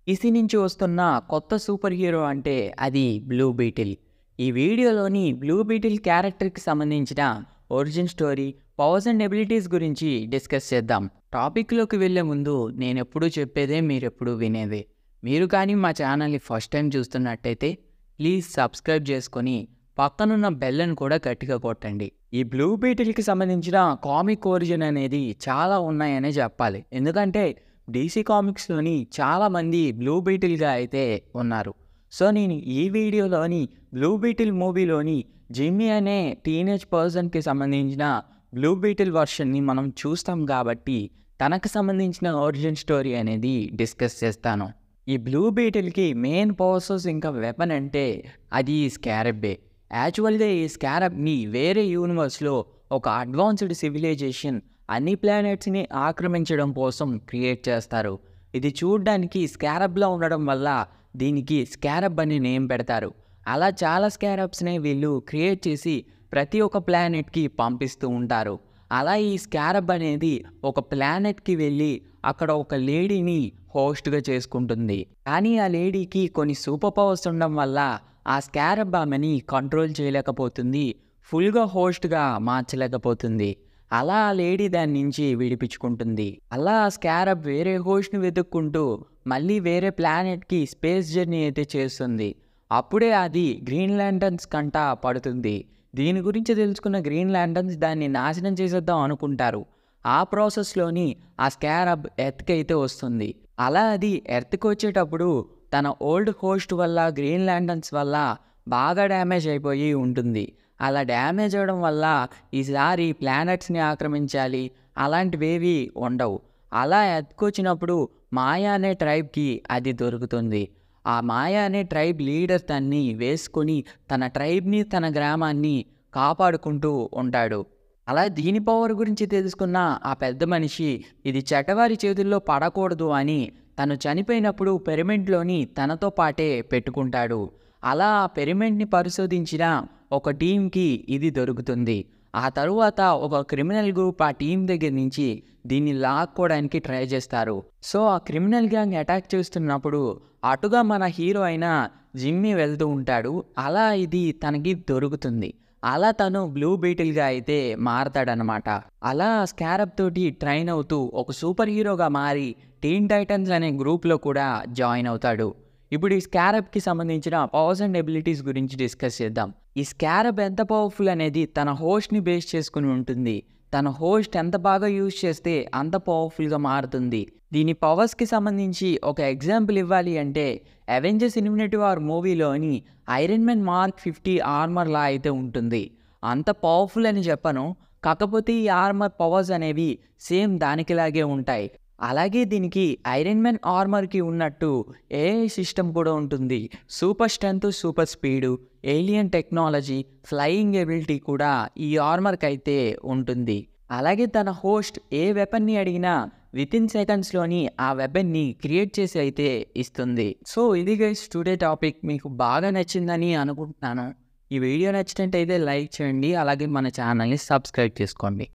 EC నుంచి వస్తున్న కొత్త సూపర్ హీరో అంటే అది బ్లూ బీటిల్ ఈ వీడియోలోని బ్లూ బీటిల్ క్యారెక్టర్కి సంబంధించిన origin story powers and abilities గురించి డిస్కస్ చేద్దాం టాపిక్లోకి వెళ్ళే ముందు నేను ఎప్పుడూ చెప్పేదే మీరు ఎప్పుడూ వినేదే మీరు కానీ మా ఛానల్ని ఫస్ట్ టైం చూస్తున్నట్టయితే ప్లీజ్ సబ్స్క్రైబ్ చేసుకొని పక్కనున్న బెల్లను కూడా గట్టిగా కొట్టండి ఈ బ్లూ బీటిల్కి సంబంధించిన కామిక్ ఒరిజిన్ అనేది చాలా ఉన్నాయనే చెప్పాలి ఎందుకంటే డీసీ కామిక్స్లోని చాలామంది బ్లూ బీటిల్గా అయితే ఉన్నారు సో నేను ఈ వీడియోలోని బ్లూ బీటిల్ మూవీలోని జిమ్మీ అనే టీనేజ్ పర్సన్కి సంబంధించిన బ్లూ బీటిల్ వర్షన్ని మనం చూస్తాం కాబట్టి తనకు సంబంధించిన ఒరిజిన్ స్టోరీ అనేది డిస్కస్ చేస్తాను ఈ బ్లూ బీటిల్కి మెయిన్ పవర్సెస్ ఇంకా వెపన్ అంటే అది స్కారబ్బే యాక్చువల్గా ఈ స్కారబ్ని వేరే యూనివర్స్లో ఒక అడ్వాన్స్డ్ సివిలైజేషన్ అన్ని ప్లానెట్స్ని ఆక్రమించడం కోసం క్రియేట్ చేస్తారు ఇది చూడడానికి స్కారబ్లా ఉండడం వల్ల దీనికి స్కారబ్ అని నేమ్ పెడతారు అలా చాలా స్కారబ్స్ని వీళ్ళు క్రియేట్ చేసి ప్రతి ఒక్క ప్లానెట్కి పంపిస్తూ ఉంటారు అలా ఈ స్కారబ్ అనేది ఒక ప్లానెట్కి వెళ్ళి అక్కడ ఒక లేడీని హోస్ట్గా చేసుకుంటుంది కానీ ఆ లేడీకి కొన్ని సూపర్ పవర్స్ ఉండడం వల్ల ఆ స్కారబ్ ఆమెని కంట్రోల్ చేయలేకపోతుంది ఫుల్గా హోస్ట్గా మార్చలేకపోతుంది అలా ఆ లేడీ దాని నుంచి విడిపించుకుంటుంది అలా ఆ స్కారబ్ వేరే హోస్ట్ని వెతుక్కుంటూ మళ్ళీ వేరే ప్లానెట్కి స్పేస్ జర్నీ అయితే చేస్తుంది అప్పుడే అది గ్రీన్ ల్యాంటర్న్స్ కంట పడుతుంది దీని గురించి తెలుసుకున్న గ్రీన్ ల్యాంటర్న్స్ దాన్ని నాశనం చేసేద్దాం అనుకుంటారు ఆ ప్రాసెస్లోని ఆ స్కారబ్ ఎర్త్కి అయితే వస్తుంది అలా అది ఎర్త్కి వచ్చేటప్పుడు తన ఓల్డ్ హోస్ట్ వల్ల గ్రీన్ ల్యాంటర్న్స్ వల్ల బాగా డ్యామేజ్ అయిపోయి ఉంటుంది అలా డ్యామేజ్ అవ్వడం వల్ల ఈసారి ప్లానెట్స్ని ఆక్రమించాలి అలాంటివేవి ఉండవు అలా ఎత్తుకొచ్చినప్పుడు మాయా అనే ట్రైబ్కి అది దొరుకుతుంది ఆ మాయా అనే ట్రైబ్ లీడర్ దాన్ని వేసుకొని తన ట్రైబ్ని తన గ్రామాన్ని కాపాడుకుంటూ ఉంటాడు అలా దీని పవర్ గురించి తెలుసుకున్న ఆ పెద్ద మనిషి ఇది చెడ్డవారి చేతుల్లో పడకూడదు అని తను చనిపోయినప్పుడు పిరమిడ్లోని తనతో పాటే పెట్టుకుంటాడు అలా ఆ పిరమిడ్ని పరిశోధించిన ఒక టీంకి ఇది దొరుకుతుంది ఆ తరువాత ఒక క్రిమినల్ గ్రూప్ ఆ టీం దగ్గర నుంచి దీన్ని లాక్కోవడానికి ట్రై చేస్తారు సో ఆ క్రిమినల్ గ్యాంగ్ అటాక్ చేస్తున్నప్పుడు అటుగా మన హీరో అయిన జిమ్మీ వెళ్తూ ఉంటాడు అలా ఇది తనకి దొరుకుతుంది అలా తను బ్లూ బీటిల్గా అయితే మారతాడనమాట అలా స్కారబ్ తోటి ట్రైన్ అవుతూ ఒక సూపర్ హీరోగా మారి టీన్ టైటన్స్ అనే గ్రూప్లో కూడా జాయిన్ అవుతాడు ఇప్పుడు ఈ స్కారబ్కి సంబంధించిన పవర్స్ అండ్ ఎబిలిటీస్ గురించి డిస్కస్ చేద్దాం ఈ స్కారబ్ ఎంత పవర్ఫుల్ అనేది తన హోస్ట్ని బేస్ చేసుకుని ఉంటుంది తన హోస్ట్ ఎంత బాగా యూజ్ చేస్తే అంత పవర్ఫుల్గా మారుతుంది దీని పవర్స్కి సంబంధించి ఒక ఎగ్జాంపుల్ ఇవ్వాలి అంటే అవెంజర్స్ ఇన్ఫినిటీ వార్ మూవీలోని ఐరన్ మ్యాన్ మార్క్ ఫిఫ్టీ ఆర్మర్లా అయితే ఉంటుంది అంత పవర్ఫుల్ అని చెప్పను కాకపోతే ఈ ఆర్మర్ పవర్స్ అనేవి సేమ్ దానికిలాగే ఉంటాయి అలాగే దీనికి ఐరన్ మ్యాన్ ఆర్మర్కి ఉన్నట్టు ఏఐ సిస్టమ్ కూడా ఉంటుంది super strength super speed alien technology flying ability కూడా ఈ ఆర్మర్కి అయితే ఉంటుంది అలాగే తన హోస్ట్ ఏ వెపన్ని అడిగినా విత్ ఇన్ సెకండ్స్లోని ఆ వెపన్ని క్రియేట్ చేసి అయితే ఇస్తుంది సో ఇది గైస్ టుడే టాపిక్ మీకు బాగా నచ్చిందని అనుకుంటున్నాను ఈ వీడియో నచ్చినట్టయితే లైక్ చేయండి అలాగే మన ఛానల్ని సబ్స్క్రైబ్ చేసుకోండి